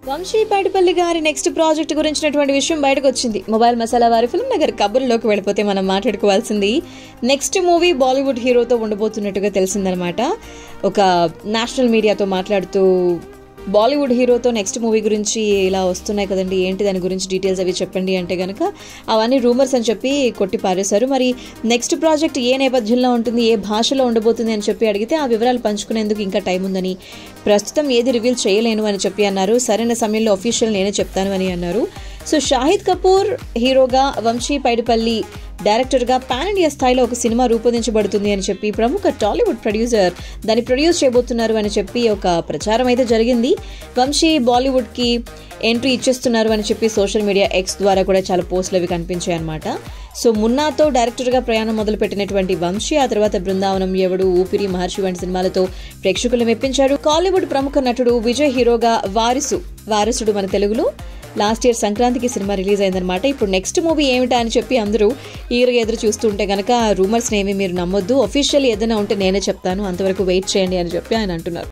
వంశీ పైడిపల్లి గారి next project గురించినటువంటి విషయం బయటకు వచ్చింది మొబైల్ మసాలా వారి ఫిల్మ్ నగర్ కబుర్లోకి వెళ్ళిపోతే మనం మాట్లాడుకోవాల్సింది నెక్స్ట్ మూవీ బాలీవుడ్ హీరోతో ఉండబోతున్నట్టుగా తెలిసిందనమాట ఒక నేషనల్ మీడియాతో మాట్లాడుతూ బాలీవుడ్ హీరోతో నెక్స్ట్ మూవీ గురించి ఇలా వస్తున్నాయి కదండి ఏంటి దాని గురించి డీటెయిల్స్ అవి చెప్పండి అంటే కనుక అవన్నీ రూమర్స్ అని చెప్పి కొట్టి పారేశారు మరి నెక్స్ట్ ప్రాజెక్ట్ ఏ నేపథ్యంలో ఉంటుంది ఏ భాషలో ఉండబోతుంది అని చెప్పి అడిగితే ఆ వివరాలు పంచుకునేందుకు ఇంకా టైం ఉందని ప్రస్తుతం ఏది రివీల్ చేయలేను అని చెప్పి అన్నారు సరైన సమయంలో అఫీషియల్ నేనే చెప్తాను అని అన్నారు సో షాహిద్ కపూర్ హీరోగా వంశీ పైడిపల్లి డైరెక్టర్గా పాన్ ఇండియా స్థాయిలో ఒక సినిమా రూపొందించబడుతుంది అని చెప్పి ప్రముఖ టాలీవుడ్ ప్రొడ్యూసర్ దాన్ని ప్రొడ్యూస్ చేయబోతున్నారు అని చెప్పి ఒక ప్రచారం అయితే జరిగింది వంశీ బాలీవుడ్కి ఎంట్రీ ఇచ్చేస్తున్నారు అని చెప్పి సోషల్ మీడియా ఎక్స్ ద్వారా కూడా చాలా పోస్టులు అవి కనిపించాయి అనమాట సో మున్నాతో డైరెక్టర్గా ప్రయాణం మొదలుపెట్టినటువంటి వంశీ ఆ తర్వాత బృందావనం ఎవడు ఊపిరి మహర్షి వంటి సినిమాలతో ప్రేక్షకులు మెప్పించాడు కాలీవుడ్ ప్రముఖ నటుడు విజయ్ హీరోగా వారిసు వారసుడు మన తెలుగులో లాస్ట్ ఇయర్ సంక్రాంతికి సినిమా రిలీజ్ అయిందనమాట ఇప్పుడు నెక్స్ట్ మూవీ ఏమిటా అని చెప్పి అందరూ ఈగ ఎదురు చూస్తుంటే కనుక రూమర్స్ ఏమి మీరు నమ్మొద్దు అఫీషియల్ ఏదైనా ఉంటే నేనే చెప్తాను అంతవరకు వెయిట్ చేయండి అని చెప్పి ఆయన అంటున్నారు